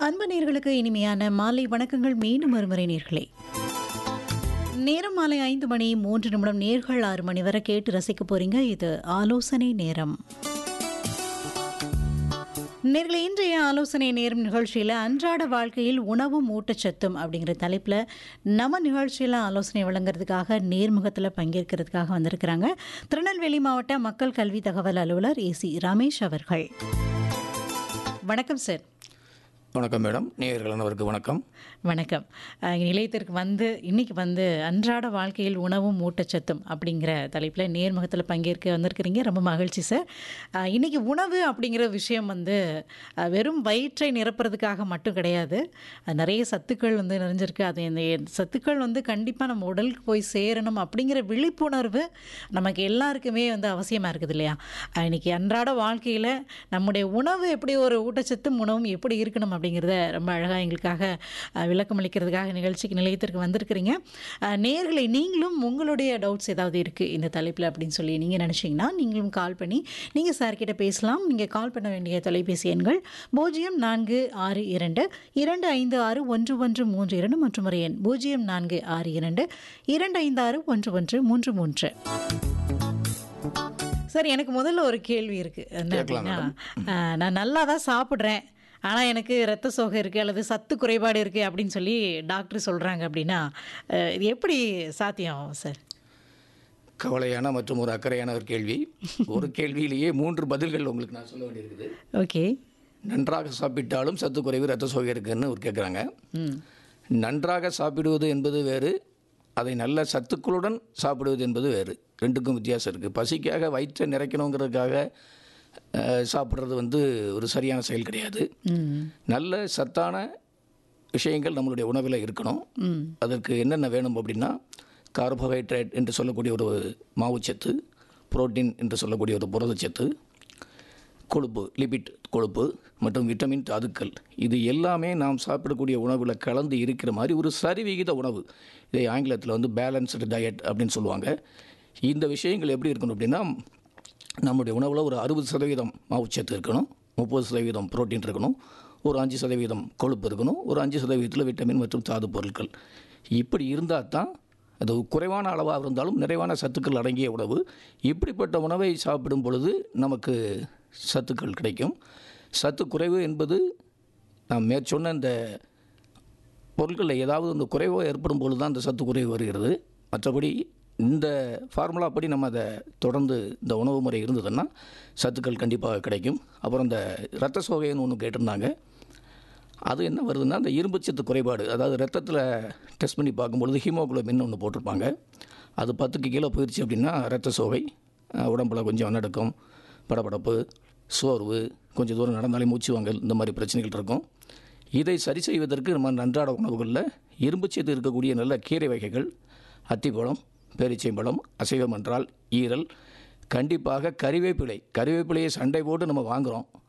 அன்பு நேர்களுக்கு இனிமையான மாலை வணக்கங்கள் மீண்டும் ஒருமுறை நேர்களே நேரம் மாலை ஐந்து மணி மூன்று நிமிடம் நேர்கள் ஆறு மணி வரை கேட்டு ரசிக்க போறீங்க இது ஆலோசனை நேரம் நேர்களை இன்றைய ஆலோசனை நேரம் நிகழ்ச்சியில் அன்றாட வாழ்க்கையில் உணவும் ஊட்டச்சத்தும் அப்படிங்கிற தலைப்பில் நம்ம நிகழ்ச்சியில் ஆலோசனை வழங்குறதுக்காக நேர்முகத்தில் பங்கேற்கிறதுக்காக வந்திருக்கிறாங்க திருநெல்வேலி மாவட்ட மக்கள் கல்வி தகவல் அலுவலர் ஏசி ரமேஷ் அவர்கள் வணக்கம் சார் வணக்கம் மேடம் நேயர்கள் அனைவருக்கு வணக்கம் வணக்கம் அஹ் நிலையத்திற்கு வந்து இன்னைக்கு வந்து அன்றாட வாழ்க்கையில் உணவும் ஊட்டச்சத்தும் அப்படிங்கிற தலைப்பில் நேர்முகத்தில் பங்கேற்க வந்திருக்கிறீங்க ரொம்ப மகிழ்ச்சி சார் அஹ் இன்னைக்கு உணவு அப்படிங்கிற விஷயம் வந்து அஹ் வெறும் வயிற்றை நிரப்புறதுக்காக மட்டும் கிடையாது அது நிறைய சத்துக்கள் வந்து நிறைஞ்சிருக்கு அது இந்த சத்துக்கள் வந்து கண்டிப்பாக நம்ம உடலுக்கு போய் சேரணும் அப்படிங்கிற விழிப்புணர்வு நமக்கு எல்லாருக்குமே வந்து அவசியமாக இருக்குது இல்லையா அஹ் இன்னைக்கு அன்றாட வாழ்க்கையில் நம்முடைய உணவு எப்படி ஒரு ஊட்டச்சத்தும் உணவும் எப்படி இருக்கணும் அப்படிங்கிறத ரொம்ப அழகாக எங்களுக்காக அஹ், விளக்கம் அளிக்கிறதுக்காக நிகழ்ச்சிக்கு நிலையத்திற்கு வந்திருக்கிறீங்க அஹ், நேயர்களை நீங்களும் உங்களுடைய டவுட்ஸ் ஏதாவது இருக்குது இந்த தலைப்பில் அப்படின்னு சொல்லி நீங்கள் நினச்சிங்கன்னா நீங்களும் கால் பண்ணி நீங்கள் சார்கிட்ட பேசலாம் நீங்கள் கால் பண்ண வேண்டிய தொலைபேசி எண்கள் பூஜ்ஜியம் நான்கு ஆறு இரண்டு இரண்டு ஐந்து ஆறு ஒன்று ஒன்று மூன்று இரண்டு மற்றும் ஒரு எண் பூஜ்ஜியம் நான்கு ஆறு இரண்டு இரண்டு ஐந்து ஆறு ஒன்று ஒன்று மூன்று மூன்று சார் எனக்கு முதல்ல ஒரு கேள்வி இருக்குது என்ன கேட்கலாம் அப்படின்னா அஹ், நான் நல்லா தான் சாப்பிட்றேன் ஆனால் எனக்கு ரத்த சோகை இருக்குது அல்லது சத்து குறைபாடு இருக்குது அப்படின்னு சொல்லி டாக்டர் சொல்கிறாங்க அப்படின்னா அஹ், இது எப்படி சாத்தியம் ஆகும் சார் கவலையான மற்றும் ஒரு அக்கறையான ஒரு கேள்வி ஒரு கேள்வியிலேயே மூன்று பதில்கள் உங்களுக்கு நான் சொல்ல வேண்டியிருக்குது ஓகே நன்றாக சாப்பிட்டாலும் சத்து குறைவு ரத்த சோகை இருக்குன்னு ஒரு கேட்குறாங்க ம் நன்றாக சாப்பிடுவது என்பது வேறு அதை நல்ல சத்துக்களுடன் சாப்பிடுவது என்பது வேறு ரெண்டுக்கும் வித்தியாசம் இருக்குது பசிக்காக வயிற்றை நிறைக்கணுங்கிறதுக்காக அஹ், சாப்பிட்றது வந்து ஒரு சரியான செயல் கிடையாது ம் நல்ல சத்தான விஷயங்கள் நம்மளுடைய உணவில் இருக்கணும் ம் அதற்கு என்னென்ன வேணும் அப்படின்னா கார்போஹைட்ரேட் என்று சொல்லக்கூடிய ஒரு மாவுச்சத்து புரோட்டீன் என்று சொல்லக்கூடிய ஒரு புரதச்சத்து கொழுப்பு லிபிட் கொழுப்பு மற்றும் விட்டமின் தாதுக்கள் இது எல்லாமே நாம் சாப்பிடக்கூடிய உணவில் கலந்து இருக்கிற மாதிரி ஒரு சரிவிகித உணவு இதை ஆங்கிலத்தில் வந்து பேலன்ஸ்டு டயட் அப்படின்னு சொல்லுவாங்க இந்த விஷயங்கள் எப்படி இருக்கணும் அப்படின்னா நம்முடைய உணவில் ஒரு அறுபது சதவீதம் மாவுச்சத்து இருக்கணும் முப்பது சதவீதம் புரோட்டீன் இருக்கணும் ஒரு அஞ்சு சதவீதம் கொழுப்பு இருக்கணும் ஒரு அஞ்சு சதவீதத்தில் விட்டமின் மற்றும் தாது பொருட்கள் இப்படி இருந்தால் தான் அது குறைவான அளவாக இருந்தாலும் நிறைவான சத்துக்கள் அடங்கிய உணவு இப்படிப்பட்ட உணவை சாப்பிடும் பொழுது நமக்கு சத்துக்கள் கிடைக்கும் சத்து குறைவு என்பது நாம் மேற்சொன்ன இந்த பொருட்களில் ஏதாவது இந்த குறைவோ ஏற்படும் பொழுது தான் இந்த சத்து குறைவு வருகிறது மற்றபடி இந்த ஃபார்முலா படி நம்ம அதை தொடர்ந்து இந்த உணவு முறை இருந்ததுன்னா சத்துக்கள் கண்டிப்பாக கிடைக்கும் அப்புறம் இந்த ரத்த சோகைன்னு ஒன்று கேட்டிருந்தாங்க அது என்ன வருதுன்னா அந்த இரும்புச்சத்து குறைபாடு அதாவது ரத்தத்தில் டெஸ்ட் பண்ணி பார்க்கும்பொழுது ஹீமோகுளோபின் ஒன்று போட்டிருப்பாங்க அது பத்துக்கு கீழே போயிடுச்சு அப்படின்னா ரத்த சோகை அஹ், உடம்புல கொஞ்சம் நடுக்கம் படபடப்பு சோர்வு கொஞ்சம் தூரம் நடந்தாலே மூச்சு வாங்கல் இந்த மாதிரி பிரச்சனைகள் இருக்கும் இதை சரி செய்வதற்கு நம்ம அன்றாட உணவுகளில் இரும்புச்சத்து இருக்கக்கூடிய நல்ல கீரை வகைகள் அத்திப்பழம் பேரிச்சைப்பழம் அசைவம் என்றால் ஈரல் கண்டிப்பாக கறிவேப்பிலை கறிவேப்பிலையை சண்டை போட்டு நம்ம வாங்குகிறோம்